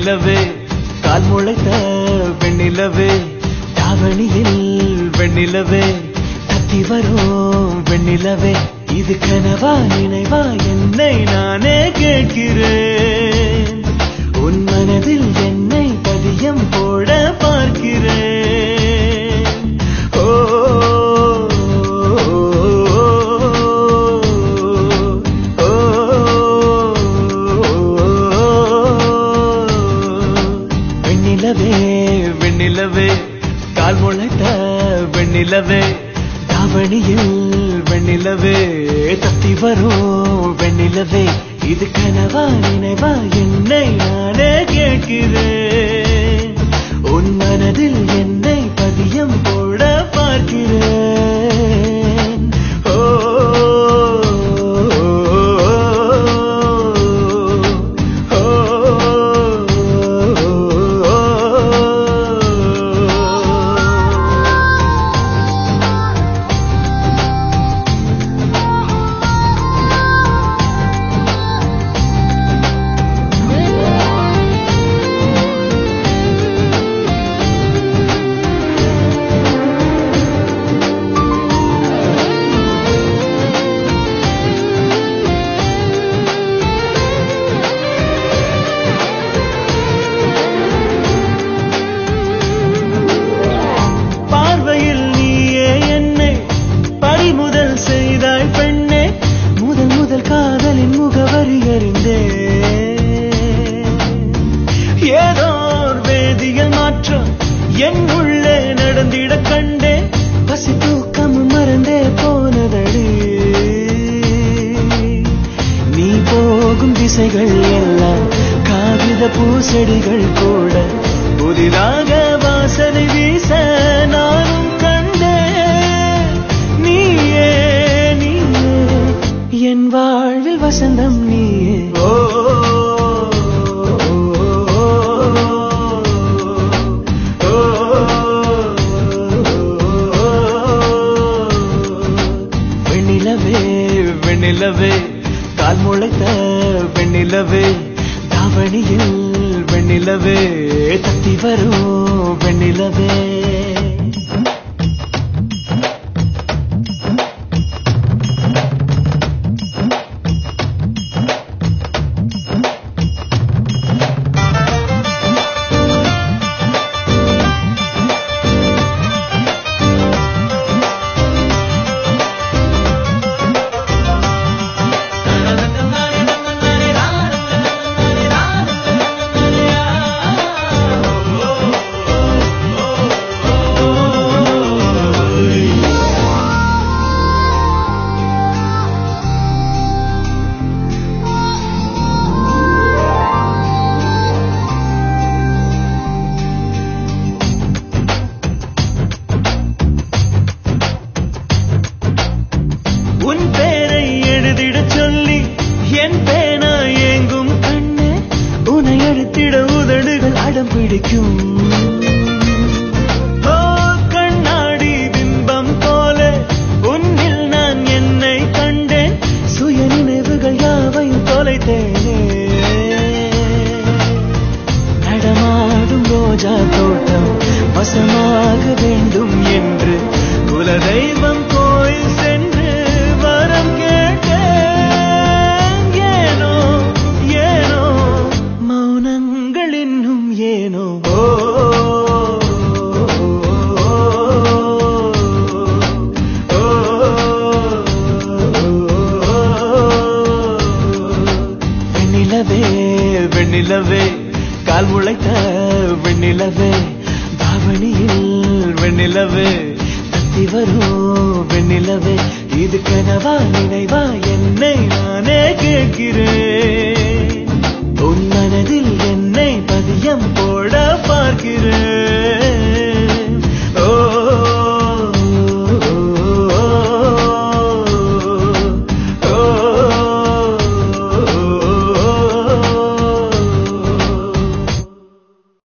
வெண்ணிலவே கால் முளைத்த வெண்ணிலவே தாவணியில் வெண்ணிலவே தத்தி வரும் வெண்ணிலவே இது கனவா நினைவா என்னை நானே கேட்கிறேன் உன் மனதில் என்னை பதியம் போட பார்க்கிறேன் ஓ ஓ, வெண்ணிலவே வெண்ணிலவே கால் முளைத்த வெண்ணிலவே தாவணியில் வெண்ணிலவே தத்தி வரும் வெண்ணிலவே இது கனவா நினைவா என்னை நானே கேட்கிறேன் உன் மனதில் என்னை பதியம் போட பார்க்கிறேன் ஓ ஓ, ஓ பார்வையில் நீயே என்னை பறிமுதல் செய்தாய் பெண்ணே முதல் முதல் காதலின் முகவரி அறிந்தே ஏதோ ஒரு வேதியியல் மாற்றம் என் உள்ளே நடந்திட கண்டே பசி தூக்கம் மறந்தே போனதடி நீ போகும் திசைகள் எல்லாம் காகித பூசெடிகள் கூட புதிதாக வாசனை வீச நானும் கண்டேன் நீயே நீயே என் வாழ்வில் வசந்தம் நீயே ஓ வெண்ணிலவே வெண்ணிலவே கால் முளைத்த வெண்ணிலவே தாவணியில் வெண்ணிலவே தத்தி வரும் வெண்ணிலவே உன் பேரை எழுதிடச் சொல்லி என் பேனா ஏங்கும் கண்ணே உன்னை எழுத்திட உதடுகள் அடம் பிடிக்கும் ஓ கண்ணாடி பிம்பம் போல உன்னில் நான் என்னை கண்டேன் சுய நினைவுகள் யாவையும் தொலைத்தேனே நடமாடும் ரோஜா தோட்டம் வசமாக வேண்டும் என்று குலதெய்வம் கோயில் சென்று வரம் கேட்டேன் ஏனோ ஏனோ மௌனங்கள் இன்னும் ஏனோ ஓ ஓ, வெண்ணிலவே வெண்ணிலவே கால் முளைத்த வெண்ணிலவே தாவணியில் வெண்ணிலவே தத்தி வரும் வெண்ணிலவே இது கனவா நினைவா என்னை நான்